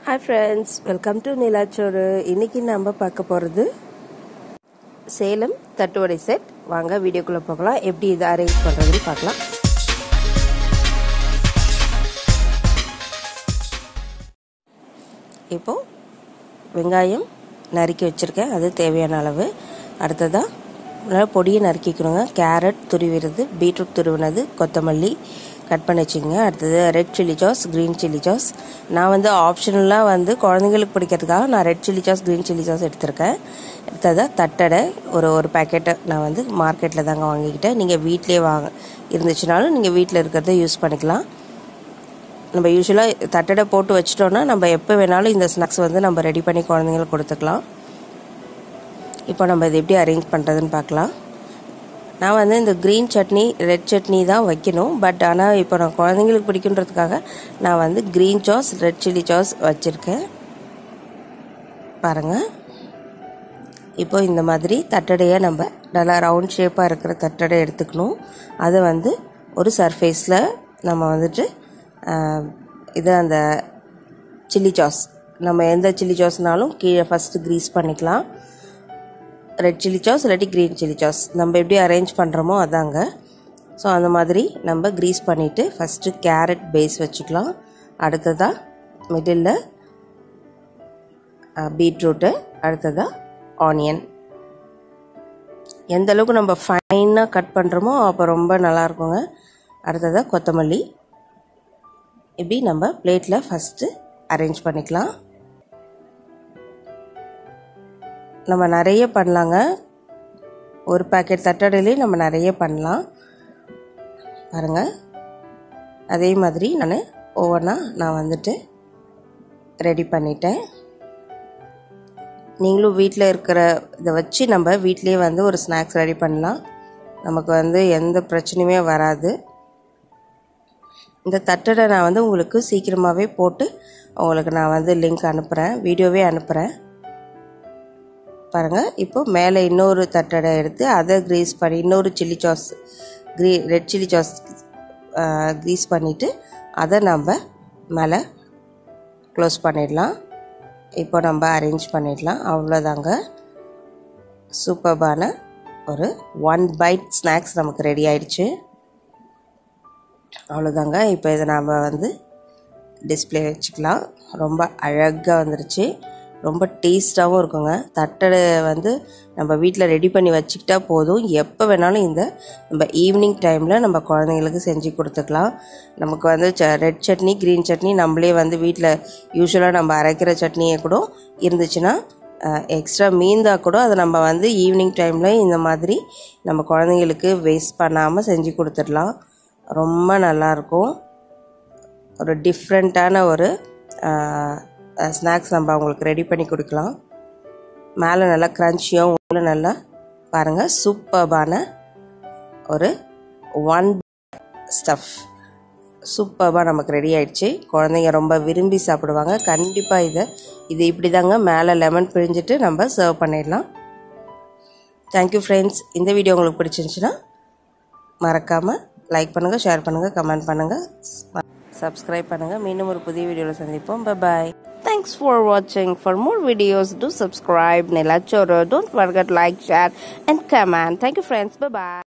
Hi friends welcome to Nilachoru இன்னைக்கு நம்ம பார்க்க போகிறது சேலம் தட்டுவடை செட் வாங்க வீடியோக்குள்ளே போகலாம் எப்படி இதை அரேஞ்ச் பண்ணுறதுன்னு பார்க்கலாம் இப்போது வெங்காயம் நறுக்கி வச்சுருக்கேன் அது தேவையான அளவு அடுத்ததாக நல்லா பொடியை நறுக்கிக்கணுங்க கேரட் துருவிறது பீட்ரூட் துருவினது கொத்தமல்லி கட் பண்ணி வச்சுக்கோங்க அடுத்தது red chilli sauce green chilli sauce நான் வந்து ஆப்ஷனலாக வந்து குழந்தைங்களுக்கு பிடிக்கிறதுக்காக நான் red chilli sauce green chilli sauce எடுத்திருக்கேன் அடுத்ததாக தட்டடை ஒரு ஒரு பேக்கெட்டை நான் வந்து மார்க்கெட்டில் தாங்க வாங்கிக்கிட்டேன் நீங்கள் வீட்லேயே வாங்க இருந்துச்சுனாலும் நீங்கள் வீட்டில் இருக்கிறத யூஸ் பண்ணிக்கலாம் நம்ம யூஸ்வலாக தட்டடை போட்டு வச்சிட்டோன்னா நம்ம எப்போ வேணாலும் இந்த ஸ்நாக்ஸ் வந்து நம்ம ரெடி பண்ணி குழந்தைங்களுக்கு கொடுத்துக்கலாம் இப்போ நம்ம இது எப்படி அரேஞ்ச் பண்ணுறதுன்னு பார்க்கலாம் நான் வந்து இந்த க்ரீன் சட்னி ரெட் சட்னி தான் வைக்கணும் பட் ஆனால் இப்போ நான் குழந்தைங்களுக்கு பிடிக்குன்றதுக்காக நான் வந்து green sauce red chilli sauce வச்சுருக்கேன் பாருங்கள் இப்போ இந்த மாதிரி தட்டடையை நம்ம நல்லா ரவுண்ட் ஷேப்பாக இருக்கிற தட்டடை எடுத்துக்கணும் அதை வந்து ஒரு சர்ஃபேஸில் நம்ம வந்துட்டு இது அந்த சில்லி சாஸ் நம்ம எந்த சில்லி சாஸ்னாலும் கீழே ஃபஸ்ட்டு க்ரீஸ் பண்ணிக்கலாம் ரெட் சில்லி சாஸ் இல்லாட்டி க்ரீன் சில்லி சாஸ் நம்ம எப்படி அரேஞ்ச் பண்ணுறோமோ அதாங்க ஸோ அந்த மாதிரி நம்ம க்ரீஸ் பண்ணிவிட்டு ஃபஸ்ட்டு கேரட் பேஸ் வச்சுக்கலாம் அடுத்ததாக மிடில் பீட்ரூட்டு அடுத்ததாக ஆனியன் எந்த அளவுக்கு நம்ம ஃபைனாக கட் பண்ணுறோமோ அப்போ ரொம்ப நல்லாயிருக்குங்க அடுத்ததாக கொத்தமல்லி இப்படி நம்ம பிளேட்டில் ஃபஸ்ட்டு அரேஞ்ச் பண்ணிக்கலாம் நம்ம நிறைய பண்ணலாங்க ஒரு பேக்கெட் தட்டடையிலே நம்ம நிறைய பண்ணலாம் பாருங்கள் அதே மாதிரி நான் ஒவ்வொன்றா நான் வந்துட்டு ரெடி பண்ணிட்டேன் நீங்களும் வீட்டில் இருக்கிற இதை வச்சு நம்ம வீட்லேயே வந்து ஒரு ஸ்நாக்ஸ் ரெடி பண்ணலாம் நமக்கு வந்து எந்த பிரச்சனையுமே வராது இந்த தட்டடை நான் வந்து உங்களுக்கு சீக்கிரமாகவே போட்டு உங்களுக்கு நான் வந்து லிங்க் அனுப்புகிறேன் வீடியோவே அனுப்புகிறேன் பாருங்கள் இப்போ மேலே இன்னொரு தட்டடை எடுத்து அதை க்ரீஸ் பண்ணி இன்னொரு சில்லி சாஸ் க்ரீ ரெட் சில்லி சாஸ் க்ரீஸ் பண்ணிவிட்டு அதை நம்ம மேலே க்ளோஸ் பண்ணிடலாம் இப்போ நம்ம அரேஞ்ச் பண்ணிடலாம் அவ்வளோதாங்க சூப்பர்பான ஒரு ஒன் பைட் ஸ்நாக்ஸ் நமக்கு ரெடி ஆயிடுச்சு அவ்வளோதாங்க இப்போ இதை நாம் வந்து டிஸ்பிளே வச்சுக்கலாம் ரொம்ப அழகாக வந்துருச்சு ரொம்ப டேஸ்ட்டாகவும் இருக்குங்க தட்டடை வந்து நம்ம வீட்டில் ரெடி பண்ணி வச்சுக்கிட்டா போதும் எப்போ வேணாலும் இந்த நம்ம ஈவினிங் டைமில் நம்ம குழந்தைங்களுக்கு செஞ்சு கொடுத்துக்கலாம் நமக்கு வந்து ச ரெட் சட்னி க்ரீன் சட்னி நம்மளே வந்து வீட்டில் யூஸ்வலாக நம்ம அரைக்கிற சட்னியை கூட இருந்துச்சுன்னா எக்ஸ்ட்ரா மீந்தா கூட அதை நம்ம வந்து ஈவினிங் டைமில் இந்த மாதிரி நம்ம குழந்தைங்களுக்கு வேஸ்ட் பண்ணாமல் செஞ்சு கொடுத்துடலாம் ரொம்ப நல்லாயிருக்கும் ஒரு டிஃப்ரெண்ட்டான ஒரு ஸ்நாக்ஸ் நம்ம அவங்களுக்கு ரெடி பண்ணி கொடுக்கலாம் மேலே நல்லா க்ரன்ச்சியும் உள்ள நல்லா பாருங்கள் சூப்பர்பான ஒரு ஒன் ஸ்டஃப் சூப்பர்பாக நமக்கு ரெடி ஆயிடுச்சு குழந்தைங்க ரொம்ப விரும்பி சாப்பிடுவாங்க கண்டிப்பாக இதை இது இப்படி தாங்க மேலே லெமன் பிழிஞ்சிட்டு நம்ம சர்வ் பண்ணிடலாம் தேங்க்யூ ஃப்ரெண்ட்ஸ் இந்த வீடியோ உங்களுக்கு பிடிச்சிருந்துச்சுன்னா மறக்காமல் லைக் பண்ணுங்கள் ஷேர் பண்ணுங்கள் கமெண்ட் பண்ணுங்கள் சப்ஸ்கிரைப் பண்ணுங்கள் மீண்டும் ஒரு புதிய வீடியோவில் சந்திப்போம் பாய் Thanks for watching. For more videos, do subscribe. Nila Choro. Don't forget like, share and comment. Thank you friends. Bye bye.